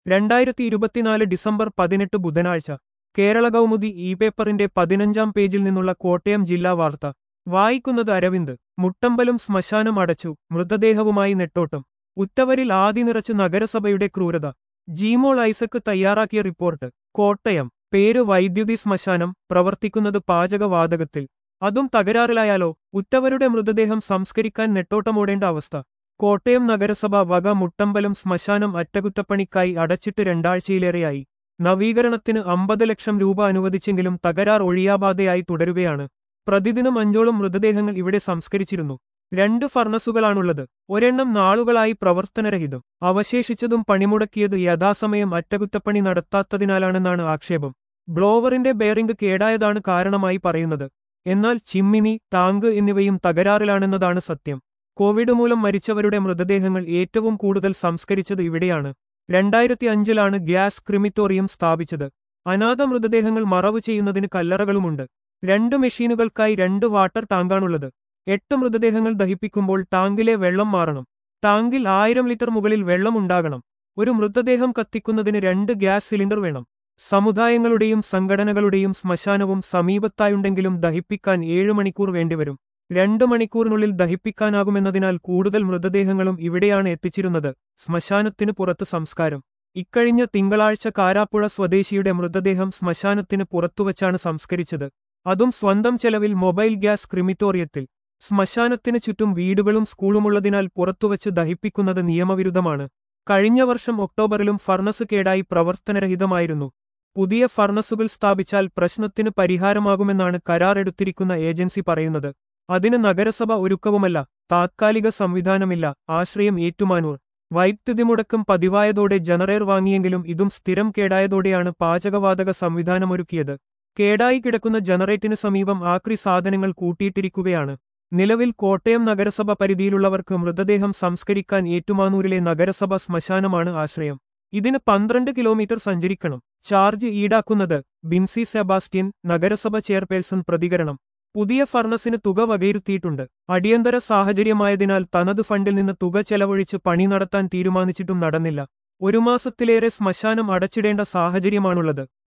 രണ്ടായിരത്തി ഇരുപത്തിനാല് ഡിസംബർ പതിനെട്ട് ബുധനാഴ്ച കേരള കൗമുദി ഇ പേപ്പറിന്റെ പതിനഞ്ചാം പേജിൽ നിന്നുള്ള കോട്ടയം ജില്ലാ വാർത്ത വായിക്കുന്നത് അരവിന്ദ് മുട്ടമ്പലം ശ്മശാനം അടച്ചു മൃതദേഹവുമായി നെട്ടോട്ടം ഉറ്റവരിൽ ആദി നിറച്ച് നഗരസഭയുടെ ക്രൂരത ജീമോൾ ഐസക്ക് തയ്യാറാക്കിയ റിപ്പോർട്ട് കോട്ടയം പേര് വൈദ്യുതി ശ്മശാനം പ്രവർത്തിക്കുന്നത് പാചകവാതകത്തിൽ അതും തകരാറിലായാലോ ഉറ്റവരുടെ മൃതദേഹം സംസ്കരിക്കാൻ നെട്ടോട്ടമോടേണ്ട അവസ്ഥ കോട്ടയം നഗരസഭ വക മുട്ടമ്പലം ശ്മശാനം അറ്റകുറ്റപ്പണിക്കായി അടച്ചിട്ട് രണ്ടാഴ്ചയിലേറെയായി നവീകരണത്തിന് അമ്പത് ലക്ഷം രൂപ അനുവദിച്ചെങ്കിലും തകരാർ ഒഴിയാബാധയായി തുടരുകയാണ് പ്രതിദിനം അഞ്ചോളം മൃതദേഹങ്ങൾ ഇവിടെ സംസ്കരിച്ചിരുന്നു രണ്ട് ഫർണസുകളാണുള്ളത് ഒരെണ്ണം നാളുകളായി പ്രവർത്തനരഹിതം അവശേഷിച്ചതും പണിമുടക്കിയത് യഥാസമയം അറ്റകുറ്റപ്പണി നടത്താത്തതിനാലാണെന്നാണ് ആക്ഷേപം ബ്ലോവറിന്റെ ബെയറിംഗ് കേടായതാണ് കാരണമായി പറയുന്നത് എന്നാൽ ചിമ്മിനി ടാങ്ക് എന്നിവയും തകരാറിലാണെന്നതാണ് സത്യം കോവിഡ് മൂലം മരിച്ചവരുടെ മൃതദേഹങ്ങൾ ഏറ്റവും കൂടുതൽ സംസ്കരിച്ചത് ഇവിടെയാണ് രണ്ടായിരത്തി അഞ്ചിലാണ് ഗ്യാസ് ക്രിമിറ്റോറിയം സ്ഥാപിച്ചത് അനാഥ മൃതദേഹങ്ങൾ മറവ് ചെയ്യുന്നതിന് കല്ലറകളുമുണ്ട് രണ്ട് മെഷീനുകൾക്കായി രണ്ട് വാട്ടർ ടാങ്കാണുള്ളത് എട്ട് മൃതദേഹങ്ങൾ ദഹിപ്പിക്കുമ്പോൾ ടാങ്കിലെ വെള്ളം മാറണം ടാങ്കിൽ ആയിരം ലിറ്റർ മുകളിൽ വെള്ളം ഉണ്ടാകണം ഒരു മൃതദേഹം കത്തിക്കുന്നതിന് രണ്ട് ഗ്യാസ് സിലിണ്ടർ വേണം സമുദായങ്ങളുടെയും സംഘടനകളുടെയും ശ്മശാനവും സമീപത്തായുണ്ടെങ്കിലും ദഹിപ്പിക്കാൻ ഏഴു മണിക്കൂർ വേണ്ടിവരും രണ്ടു മണിക്കൂറിനുള്ളിൽ ദഹിപ്പിക്കാനാകുമെന്നതിനാൽ കൂടുതൽ മൃതദേഹങ്ങളും ഇവിടെയാണ് എത്തിച്ചിരുന്നത് ശ്മശാനത്തിന് പുറത്ത് സംസ്കാരം ഇക്കഴിഞ്ഞ തിങ്കളാഴ്ച കാരാപ്പുഴ സ്വദേശിയുടെ മൃതദേഹം ശ്മശാനത്തിന് പുറത്തുവച്ചാണ് സംസ്കരിച്ചത് അതും സ്വന്തം ചെലവിൽ മൊബൈൽ ഗ്യാസ് ക്രിമിറ്റോറിയത്തിൽ ശ്മശാനത്തിന് ചുറ്റും വീടുകളും സ്കൂളുമുള്ളതിനാൽ പുറത്തുവച്ച് ദഹിപ്പിക്കുന്നത് നിയമവിരുദ്ധമാണ് കഴിഞ്ഞ വർഷം ഒക്ടോബറിലും ഫർണസ് കേടായി പ്രവർത്തനരഹിതമായിരുന്നു പുതിയ ഫർണസുകൾ സ്ഥാപിച്ചാൽ പ്രശ്നത്തിന് പരിഹാരമാകുമെന്നാണ് കരാർ എടുത്തിരിക്കുന്ന ഏജൻസി പറയുന്നത് അതിന് നഗരസഭ ഒരുക്കവുമല്ല താത്കാലിക സംവിധാനമില്ല ആശ്രയം ഏറ്റുമാനൂർ വൈദ്യുതി മുടക്കം പതിവായതോടെ ജനറേർ വാങ്ങിയെങ്കിലും ഇതും സ്ഥിരം കേടായതോടെയാണ് പാചകവാതക സംവിധാനമൊരുക്കിയത് കേടായി കിടക്കുന്ന ജനറേറ്റിന് സമീപം ആക്രി സാധനങ്ങൾ കൂട്ടിയിട്ടിരിക്കുകയാണ് നിലവിൽ കോട്ടയം നഗരസഭ പരിധിയിലുള്ളവർക്ക് മൃതദേഹം സംസ്കരിക്കാൻ ഏറ്റുമാനൂരിലെ നഗരസഭ ശ്മശാനമാണ് ആശ്രയം ഇതിന് പന്ത്രണ്ട് കിലോമീറ്റർ സഞ്ചരിക്കണം ചാർജ് ഈടാക്കുന്നത് ബിൻസി സെബാസ്റ്റ്യൻ നഗരസഭ ചെയർപേഴ്സൺ പ്രതികരണം പുതിയ ഫർണസിന് തുക വകയിരുത്തിയിട്ടുണ്ട് അടിയന്തര സാഹചര്യമായതിനാൽ തനത് ഫണ്ടിൽ നിന്ന് തുക ചെലവഴിച്ച് പണി നടത്താൻ തീരുമാനിച്ചിട്ടും നടന്നില്ല ഒരു മാസത്തിലേറെ ശ്മശാനം അടച്ചിടേണ്ട സാഹചര്യമാണുള്ളത്